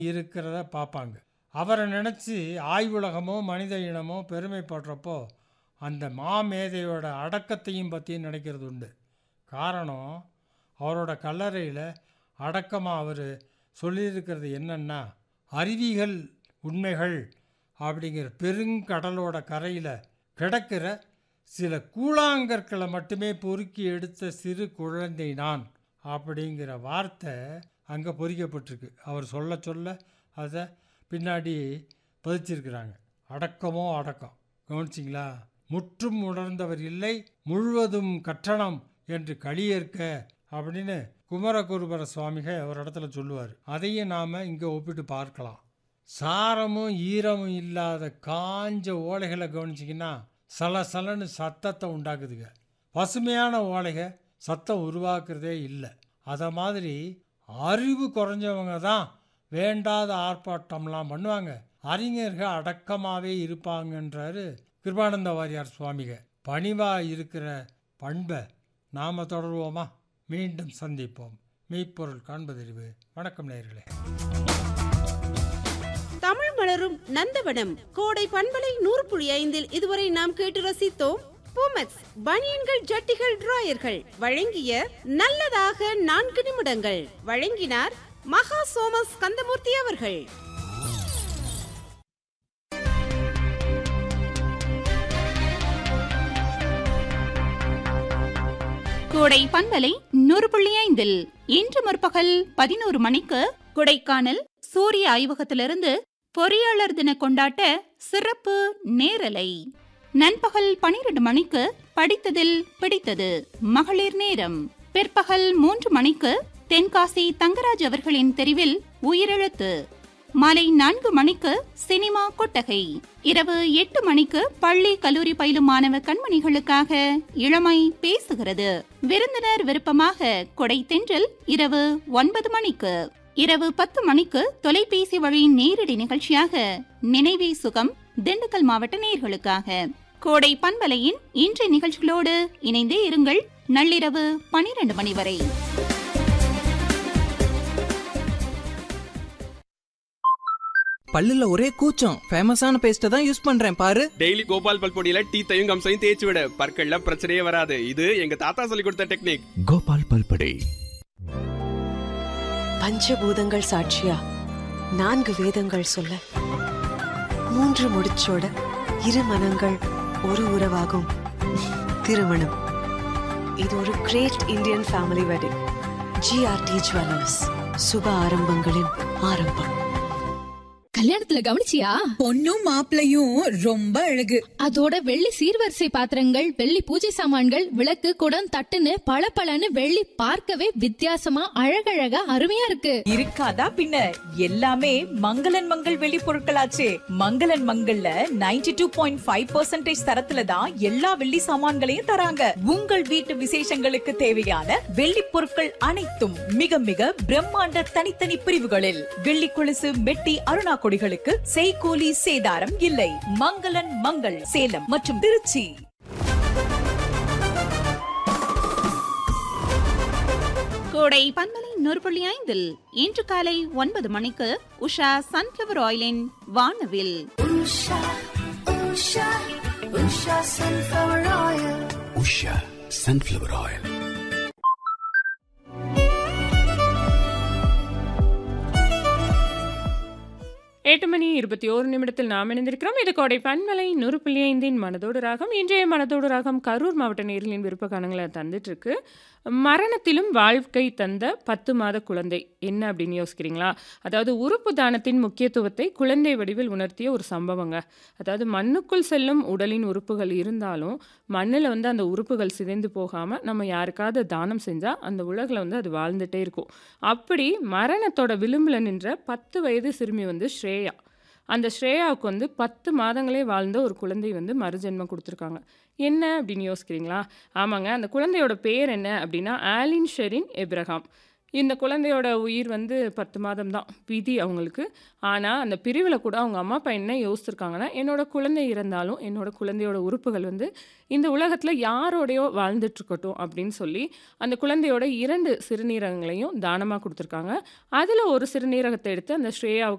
இருக்கிறத பார்ப்பாங்க அவரை நினச்சி ஆய்வுலகமோ மனித இனமோ பெருமைப்படுறப்போ அந்த மாமேதையோட அடக்கத்தையும் பற்றியும் நினைக்கிறது உண்டு காரணம் அவரோட கல்லறையில் அடக்கமாக அவர் சொல்லியிருக்கிறது என்னன்னா அறிவிகள் உண்மைகள் அப்படிங்கிற பெருங்கடலோட கரையில் கிடக்கிற சில கூழாங்கற்களை மட்டுமே பொறுக்கி எடுத்த சிறு குழந்தை நான் அப்படிங்கிற வார்த்தை அங்கே பொறிக்கப்பட்டிருக்கு அவர் சொல்ல சொல்ல அதை பின்னாடி பதிச்சிருக்கிறாங்க அடக்கமோ அடக்கம் கவனிச்சிங்களா முற்றும் உணர்ந்தவர் இல்லை முழுவதும் கட்டணம் என்று களியேற்க அப்படின்னு குமரகுருபர சுவாமிக ஒரு இடத்துல சொல்லுவார் அதையும் நாம் இங்கே ஒப்பிட்டு பார்க்கலாம் சாரமும் ஈரமும் இல்லாத காஞ்ச ஓலைகளை கவனிச்சிங்கன்னா சலசலன்னு சத்தத்தை உண்டாக்குதுங்க பசுமையான ஓலைக சத்தம் உருவாக்குறதே இல்லை அதை மாதிரி அறிவு குறைஞ்சவங்க தான் வேண்டாத ஆர்ப்பாட்டம்லாம் பண்ணுவாங்க அறிஞர்கள் அடக்கமாகவே இருப்பாங்கன்றாரு கிருபானந்த வாரியார் சுவாமிக பணிவாக இருக்கிற பண்பை நாம் தொடருவோமா மீண்டும் சந்திப்போம் மெய்ப்பொருள் காண்பதறிவு வணக்கம் நேயர்களே தமிழ் மலரும் நந்தவனம் கோடை பண்பலை நூறு புள்ளி ஐந்தில் இதுவரை நாம் கேட்டு ரசித்தோம் பூமெக்ஸ் பனியன்கள் ஜட்டிகள் டிராயர்கள் வழங்கிய நல்லதாக நான்கு நிமிடங்கள் வழங்கினார் மகா சோமஸ் கந்தமூர்த்தி அவர்கள் கோடை பண்பலை நூறு புள்ளி ஐந்தில் இன்று முற்பகல் பதினோரு மணிக்கு கொடைக்கானல் சூரிய ஆய்வகத்திலிருந்து பொறியாளர் தின கொண்டாட்ட சிறப்பு நேரலை நண்பகல் பனிரெண்டு மணிக்கு படித்ததில் பிடித்தது மகளிர் நேரம் பிற்பகல் மூன்று மணிக்கு தென்காசி தங்கராஜ் அவர்களின் தெரிவில் உயிரெழுத்து மாலை நான்கு மணிக்கு சினிமா கொட்டகை இரவு எட்டு மணிக்கு பள்ளி கல்லூரி பயிலும் மாணவ கண்மணிகளுக்காக இளமை பேசுகிறது விருந்தினர் விருப்பமாக கொடை தென்றல் இரவு ஒன்பது மணிக்கு இரவு பத்து மணிக்கு தொலைபேசி வழி நேரடி நிகழ்ச்சியாக நினைவே சுகம் திண்டுக்கல் மாவட்ட நேர்களுக்காக கோடை பண்பலையின் இன்றைய நிகழ்ச்சிகளோடு இணைந்தே இருங்கள் நள்ளிரவு பனிரெண்டு மணி வரை பல்லுல ஒரே கூச்சம் ஃபேமஸான பேஸ்ட்டை தான் யூஸ் பண்றேன் பாரு டெய்லி கோபால் பல் பொடியில டீத்தையும் கம்சையும் தேய்ச்சி விட பற்கள்ல பிரச்சனையே வராது இது எங்க தாத்தா சொல்லி கொடுத்த டெக்னிக் கோபால் பல்படை பஞ்சபூதங்கள் சாட்சியா நான்கு வேதங்கள் சொல்ல மூன்று முடிச்சோட இரு மனங்கள் ஒரு உறவாகும் திருமணம் இது ஒரு great Indian family wedding GRT jewellers சுப ஆரம்பங்களின் ஆரம்பம் கல்யாணத்துல கவனிச்சியா பொண்ணும் மாப்பிளையும் ரொம்ப அழகு அதோட வெள்ளி சீர்வரிசை பாத்திரங்கள் வெள்ளி பூஜை சாமான்கள் விளக்கு குடம் தட்டுன்னு பளபளன்னு வெள்ளி பார்க்கவே வித்தியாசமா அழகழகா அருமையா இருக்கு இருக்காதா பின்ன எல்லாமே மங்களன் மங்கள் வெளி பொருட்களாச்சே மங்களன் மங்கள்ல 92.5% டூ பாயிண்ட் ஃபைவ் பர்சன்டேஜ் தரத்துல தான் எல்லா வெள்ளி சாமான்களையும் தராங்க உங்கள் வீட்டு விசேஷங்களுக்கு தேவையான வெள்ளி பொருட்கள் அனைத்தும் மிக மிக பிரம்மாண்ட தனித்தனி பிரிவுகளில் வெள்ளி கொலுசு மெட்டி அருணா கொடிகளுக்கு செய்கூலி சேதாரம் இல்லை மங்களன் மங்கள் சேலம் மற்றும் திருச்சி கோடை பண்பலை நூறு புள்ளி ஐந்தில் இன்று காலை ஒன்பது மணிக்கு உஷா சன்ஃபிளவர் ஆயிலின் வானவில் உஷா சன்ஃபிளவர் ஆயில் எட்டு மணி இருபத்தி ஓரு நிமிடத்தில் நாம் இணைந்திருக்கிறோம் இது கோடை பன்மலை நூறு புள்ளி ஐந்தின் மனதோடு ராகம் இன்றைய மனதோடு ராகம் கரூர் மாவட்ட நேர்களின் விருப்ப காணங்களை தந்துட்டு இருக்கு மரணத்திலும் வாழ்க்கை தந்த பத்து மாத குழந்தை என்ன அப்படின்னு யோசிக்கிறீங்களா அதாவது உறுப்பு தானத்தின் முக்கியத்துவத்தை குழந்தை வடிவில் உணர்த்திய ஒரு சம்பவங்க அதாவது மண்ணுக்குள் செல்லும் உடலின் உறுப்புகள் இருந்தாலும் மண்ணில் வந்து அந்த உறுப்புகள் சிதைந்து போகாமல் நம்ம யாருக்காவது தானம் செஞ்சால் அந்த உலகில் வந்து அது வாழ்ந்துட்டே இருக்கும் அப்படி மரணத்தோட விளிம்பில் நின்ற பத்து வயது சிறுமி வந்து ஸ்ரேயா அந்த ஸ்ரேயாவுக்கு வந்து பத்து மாதங்களே வாழ்ந்த ஒரு குழந்தை வந்து மறுஜென்மம் கொடுத்துருக்காங்க என்ன அப்படின்னு யோசிக்கிறீங்களா ஆமாங்க அந்த குழந்தையோட பேர் என்ன அப்படின்னா ஆலின் ஷெரின் எப்ரஹாம் இந்த குழந்தையோட உயிர் வந்து பத்து மாதம் தான் விதி அவங்களுக்கு ஆனால் அந்த பிரிவில் கூட அவங்க அம்மா அப்பா என்ன யோசிச்சிருக்காங்கன்னா என்னோட குழந்தை இறந்தாலும் என்னோட குழந்தையோட உறுப்புகள் வந்து இந்த உலகத்தில் யாரோடையோ வாழ்ந்துட்டுருக்கட்டும் அப்படின்னு சொல்லி அந்த குழந்தையோட இரண்டு சிறுநீரகங்களையும் தானமாக கொடுத்துருக்காங்க அதில் ஒரு சிறுநீரகத்தை எடுத்து அந்த ஸ்ரேயாவுக்கு